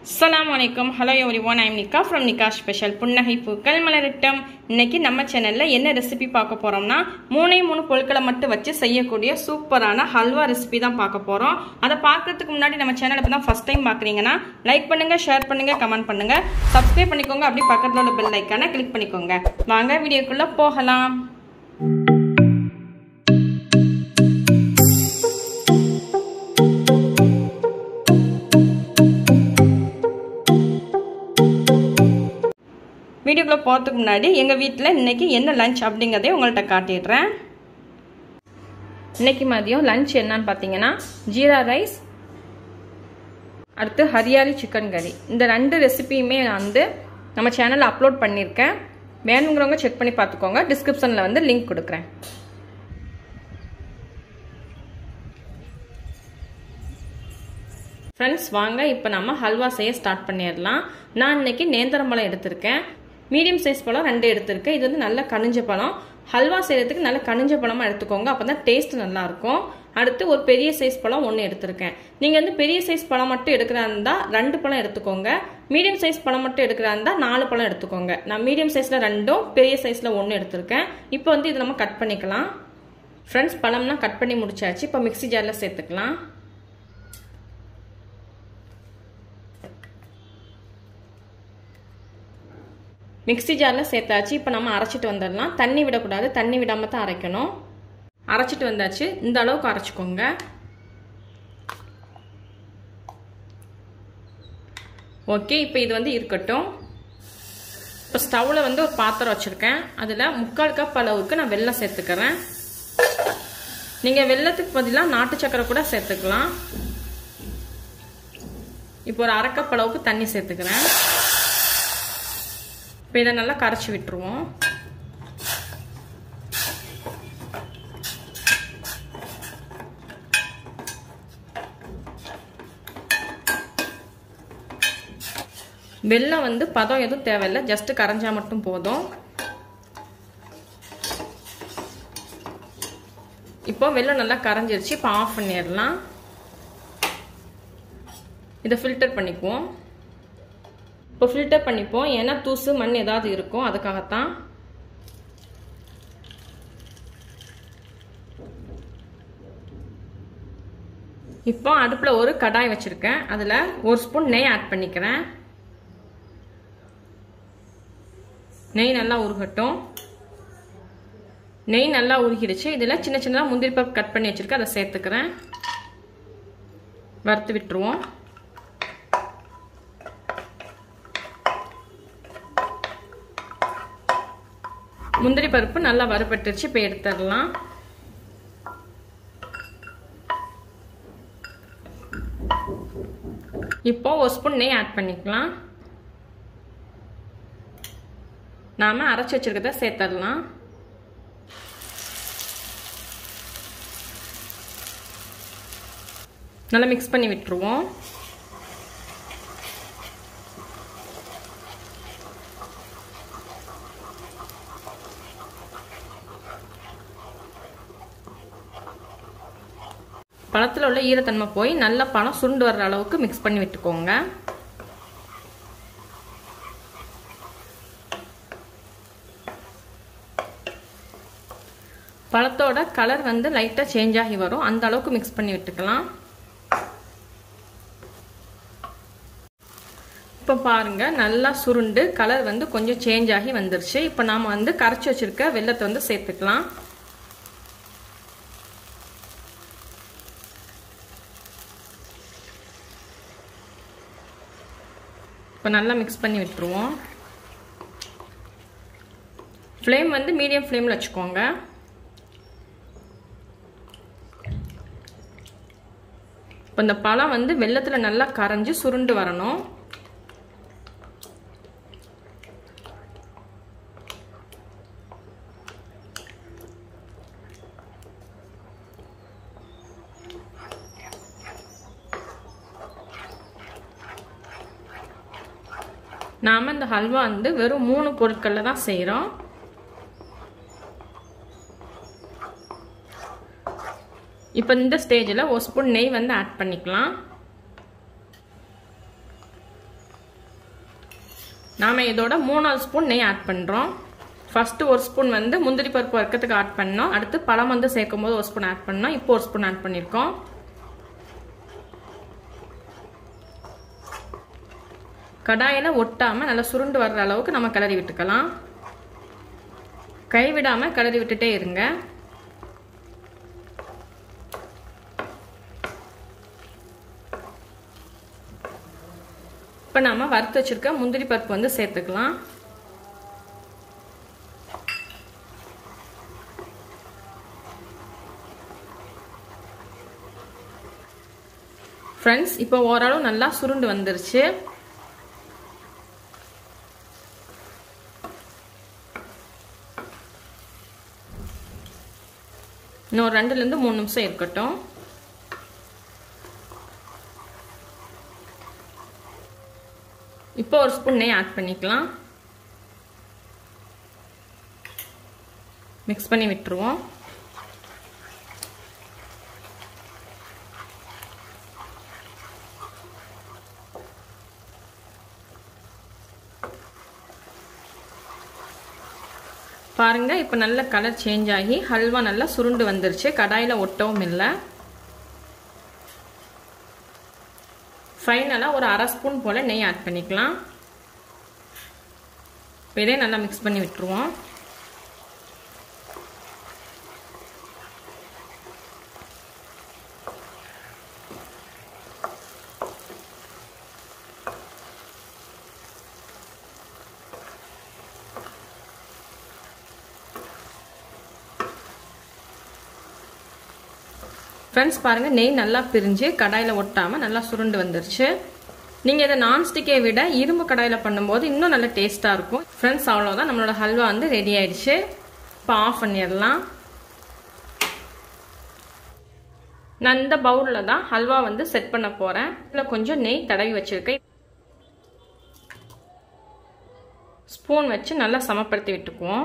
அஸ்ஸலாமு அலைக்கும் hello everyone I'm Nikka from Nikka special புன்னகை பூக்கள் மலரட்டம் இன்னைக்கு நம்ம சேனலில் என்ன ரெசிபி பார்க்க போகிறோம்னா மூணே மூணு பொருட்களை மட்டும் வச்சு செய்யக்கூடிய சூப்பரான ஹல்வா ரெசிபி தான் பார்க்க போகிறோம் அதை பார்க்கறதுக்கு முன்னாடி நம்ம சேனலை இப்போ தான் ஃபஸ்ட் டைம் பார்க்குறீங்கன்னா லைக் பண்ணுங்கள் ஷேர் பண்ணுங்கள் கமெண்ட் பண்ணுங்கள் சப்ஸ்கிரைப் பண்ணிக்கோங்க அப்படி பக்கத்தில் உள்ள பெல் ஐக்கானை கிளிக் பண்ணிக்கோங்க வாங்க வீடியோக்குள்ளே போகலாம் வீடியோக்குள்ளே போகிறதுக்கு முன்னாடி எங்கள் வீட்டில் இன்றைக்கி என்ன லஞ்ச் அப்படிங்கிறதையும் உங்கள்கிட்ட காட்டிடுறேன் இன்றைக்கி மதியம் லஞ்ச் என்னன்னு பார்த்தீங்கன்னா ஜீரா ரைஸ் அடுத்து ஹரியாலி சிக்கன் கறி இந்த ரெண்டு ரெசிபியுமே வந்து நம்ம சேனலில் அப்லோட் பண்ணியிருக்கேன் வேணுங்கிறவங்க செக் பண்ணி பார்த்துக்கோங்க டிஸ்கிரிப்ஷனில் வந்து லிங்க் கொடுக்குறேன் ஃப்ரெண்ட்ஸ் வாங்க இப்போ நம்ம ஹல்வா செய்ய ஸ்டார்ட் பண்ணிடலாம் நான் இன்னைக்கு நேந்திரம்பழம் எடுத்திருக்கேன் மீடியம் சைஸ் பழம் ரெண்டு எடுத்திருக்கேன் இது வந்து நல்ல கனிஞ்ச பழம் ஹல்வா செய்யறதுக்கு நல்ல கனிஞ்ச பழமாக எடுத்துக்கோங்க அப்போ தான் டேஸ்ட் நல்லாயிருக்கும் அடுத்து ஒரு பெரிய சைஸ் பழம் ஒன்று எடுத்திருக்கேன் நீங்கள் வந்து பெரிய சைஸ் பழம் மட்டும் எடுக்கிறா இருந்தால் ரெண்டு பழம் எடுத்துக்கோங்க மீடியம் சைஸ் பழம் மட்டும் எடுக்கிறா இருந்தால் நாலு பழம் எடுத்துக்கோங்க நான் மீடியம் சைஸில் ரெண்டும் பெரிய சைஸில் ஒன்று எடுத்திருக்கேன் இப்போ வந்து இது நம்ம கட் பண்ணிக்கலாம் ஃப்ரெண்ட்ஸ் பழம்லாம் கட் பண்ணி முடிச்சாச்சு இப்போ மிக்சி ஜாரில் சேர்த்துக்கலாம் மிக்சி ஜாரில் சேர்த்தாச்சு இப்போ நம்ம அரைச்சிட்டு வந்துடலாம் தண்ணி விடக்கூடாது தண்ணி விடாமல் தான் அரைக்கணும் அரைச்சிட்டு வந்தாச்சு இந்த அளவுக்கு அரைச்சிக்கோங்க ஓகே இப்போ இது வந்து இருக்கட்டும் இப்போ ஸ்டவ்வில் வந்து ஒரு பாத்திரம் வச்சுருக்கேன் அதில் முக்கால் கப் அளவுக்கு நான் வெல்லம் சேர்த்துக்கிறேன் நீங்கள் வெள்ளத்துக்கு பதிலாக நாட்டு சக்கரை கூட சேர்த்துக்கலாம் இப்போ ஒரு அரை கப் அளவுக்கு தண்ணி சேர்த்துக்கிறேன் இப்போ இதை நல்லா கரைச்சி விட்டுருவோம் வெள்ளம் வந்து பதம் எதுவும் தேவையில்லை ஜஸ்ட் கரைஞ்சா மட்டும் போதும் இப்போ வெள்ளம் நல்லா கரைஞ்சிருச்சு இப்போ ஆஃப் பண்ணிடலாம் இதை ஃபில்டர் பண்ணிக்குவோம் இப்போ ஃபில்டர் பண்ணிப்போம் ஏன்னா தூசு மண் ஏதாவது இருக்கும் அதுக்காகத்தான் இப்போ அடுப்பில் ஒரு கடாய் வச்சுருக்கேன் அதில் ஒரு ஸ்பூன் நெய் ஆட் பண்ணிக்கிறேன் நெய் நல்லா உருகட்டும் நெய் நல்லா உருகிடுச்சு இதில் சின்ன சின்னதாக முந்திரி பருப்பு கட் பண்ணி வச்சுருக்கேன் அதை சேர்த்துக்கிறேன் வறுத்து விட்டுருவோம் முந்திரி பருப்பு நல்லா வறுபட்டுருச்சு இப்போ எடுத்துடலாம் இப்போ ஒரு ஸ்பூன் நெய் ஆட் பண்ணிக்கலாம் நாம அரைச்சி வச்சிருக்கத சேர்த்துடலாம் நல்லா மிக்ஸ் பண்ணி விட்டுருவோம் பழத்தில் உள்ள ஈரத்தன்மை போய் நல்ல பழம் சுண்டு வர்ற அளவுக்கு மிக்ஸ் பண்ணி விட்டுக்கோங்க பழத்தோட கலர் வந்து லைட்டாக சேஞ்ச் ஆகி வரும் அந்த அளவுக்கு மிக்ஸ் பண்ணி விட்டுக்கலாம் இப்போ பாருங்க நல்லா சுருண்டு கலர் வந்து கொஞ்சம் சேஞ்ச் ஆகி வந்துருச்சு இப்போ நாம் வந்து கரைச்சி வச்சிருக்க வெள்ளத்தை வந்து சேர்த்துக்கலாம் இப்போ நல்லா மிக்ஸ் பண்ணி விட்டுருவோம் ஃப்ளேம் வந்து மீடியம் ஃப்ளேமில் வச்சுக்கோங்க இப்போ இந்த பழம் வந்து வெள்ளத்தில் நல்லா கரைஞ்சி சுருண்டு வரணும் நாம் இந்த ஹல்வா வந்து வெறும் மூணு பொருட்களில் தான் செய்கிறோம் இப்போ இந்த ஸ்டேஜில் ஒரு ஸ்பூன் நெய் வந்து ஆட் பண்ணிக்கலாம் நாம் இதோட மூணாவது ஸ்பூன் நெய் ஆட் பண்ணுறோம் ஃபஸ்ட்டு ஒரு ஸ்பூன் வந்து முந்திரி பருப்பு வறுக்கிறதுக்கு ஆட் பண்ணோம் அடுத்து பழம் வந்து சேர்க்கும் போது ஒரு ஸ்பூன் ஆட் பண்ணோம் இப்போ ஒரு ஸ்பூன் ஆட் பண்ணியிருக்கோம் கடாயில் ஒட்டாமல் நல்லா சுருண்டு வர்ற அளவுக்கு நம்ம கிளறி விட்டுக்கலாம் கைவிடாமல் கிளறி விட்டுட்டே இருங்க இப்போ நம்ம வறுத்து வச்சிருக்க முந்திரி பருப்பு வந்து சேர்த்துக்கலாம் ஃப்ரெண்ட்ஸ் இப்போ ஓரளவு நல்லா சுருண்டு வந்துருச்சு இன்னும் ரெண்டுலேருந்து மூணு நிமிஷம் இருக்கட்டும் இப்போ ஒரு ஸ்பூன் நெய் ஆட் பண்ணிக்கலாம் மிக்ஸ் பண்ணி விட்டுருவோம் பாருங்க இப்போ நல்ல கலர் சேஞ்ச் ஆகி ஹல்வா நல்லா சுருண்டு வந்துருச்சு கடாயில் ஒட்டவும் இல்லை ஃபைனலாக ஒரு அரை ஸ்பூன் போல் நெய் ஆட் பண்ணிக்கலாம் இதே நல்லா மிக்ஸ் பண்ணி விட்டுருவோம் ஃப்ரெண்ட்ஸ் பாருங்கள் நெய் நல்லா பிரிஞ்சு கடாயில் ஒட்டாமல் நல்லா சுருண்டு வந்துருச்சு நீங்கள் இதை நான்ஸ்டிக்கை விட இரும்பு கடாயில் பண்ணும்போது இன்னும் நல்ல டேஸ்ட்டாக இருக்கும் ஃப்ரெண்ட்ஸ் அவ்வளோதான் நம்மளோட ஹல்வா வந்து ரெடி ஆயிடுச்சு இப்போ ஆஃப் பண்ணிடலாம் நான் இந்த பவுலில் தான் ஹல்வா வந்து செட் பண்ண போகிறேன் இதில் கொஞ்சம் நெய் தடவி வச்சுருக்கேன் ஸ்பூன் வச்சு நல்லா சமப்படுத்தி விட்டுக்குவோம்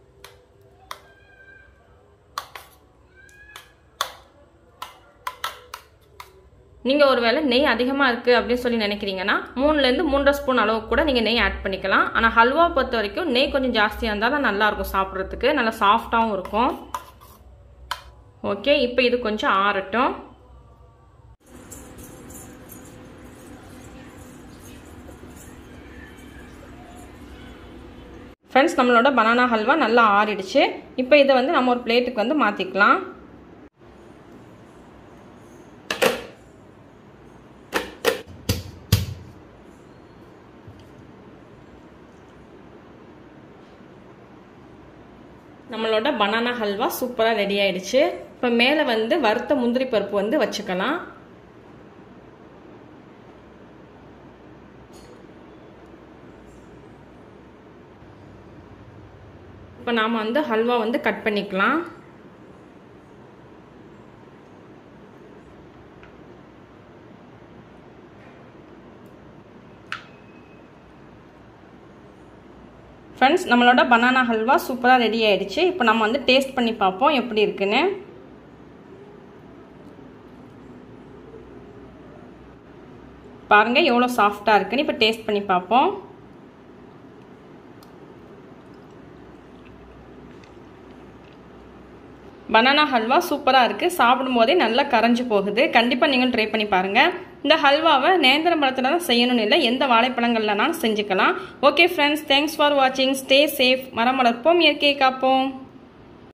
நீங்கள் ஒரு வேளை நெய் அதிகமாக இருக்குது அப்படின்னு சொல்லி நினைக்கிறீங்கன்னா மூணுலேருந்து மூன்றரை ஸ்பூன் அளவுக்கு கூட நீங்கள் நெய் ஆட் பண்ணிக்கலாம் ஆனால் ஹல்வா பொறுத்த வரைக்கும் நெய் கொஞ்சம் ஜாஸ்தியாக இருந்தால் தான் நல்லாயிருக்கும் சாப்பிட்றதுக்கு நல்லா சாஃப்டாகவும் இருக்கும் ஓகே இப்போ இது கொஞ்சம் ஆறட்டும் ஃப்ரெண்ட்ஸ் நம்மளோட பனானா ஹல்வா நல்லா ஆறிடுச்சு இப்போ இதை வந்து நம்ம ஒரு பிளேட்டுக்கு வந்து மாற்றிக்கலாம் நம்மளோட பனானா ஹல்வா சூப்பராக ரெடி ஆயிடுச்சு இப்போ மேலே வந்து வறுத்த முந்திரி பருப்பு வந்து வச்சுக்கலாம் இப்போ நாம் வந்து ஹல்வா வந்து கட் பண்ணிக்கலாம் ஃப்ரெண்ட்ஸ் நம்மளோட பனானா ஹல்வா சூப்பராக ரெடி ஆயிடுச்சு இப்போ நம்ம வந்து டேஸ்ட் பண்ணி பார்ப்போம் எப்படி இருக்குன்னு பாருங்கள் எவ்வளோ சாஃப்டாக இருக்குன்னு இப்போ டேஸ்ட் பண்ணி பார்ப்போம் பனானா ஹல்வா சூப்பராக இருக்குது சாப்பிடும் போதே நல்லா கரைஞ்சி போகுது கண்டிப்பாக நீங்களும் ட்ரை பண்ணி பாருங்கள் இந்த ஹல்வாவை நேந்திர பழத்தில் தான் செய்யணும்னு இல்லை எந்த வாழைப்பழங்கள்லனாலும் செஞ்சுக்கலாம் ஓகே ஃப்ரெண்ட்ஸ் தேங்க்ஸ் ஃபார் வாட்சிங் ஸ்டே சேஃப் மரம் வளர்ப்போம் இயற்கையை காப்போம்